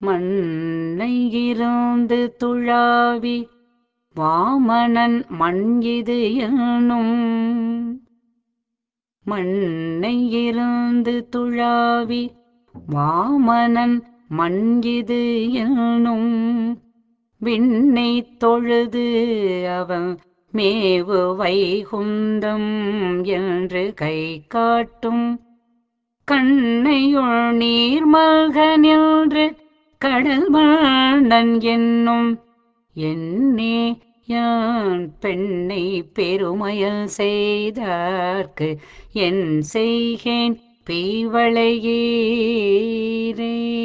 மண்ணை இருந்து துழாவி வாமனன் மண் இது என்னும் மண்ணை இருந்து துழாவி வாமனன் மண் இது என்னும் விண்ணை தொழுது அவன் மேவு வைகுந்தம் என்று கை காட்டும் கண்ணையுள் நீர்மல்க நின்று கடல் மன்னன் என்னும் என்னே யான் பெண்ணை பெருமயல் செய்தார்க்கு என் செய்கேன் பெய்வளையீரே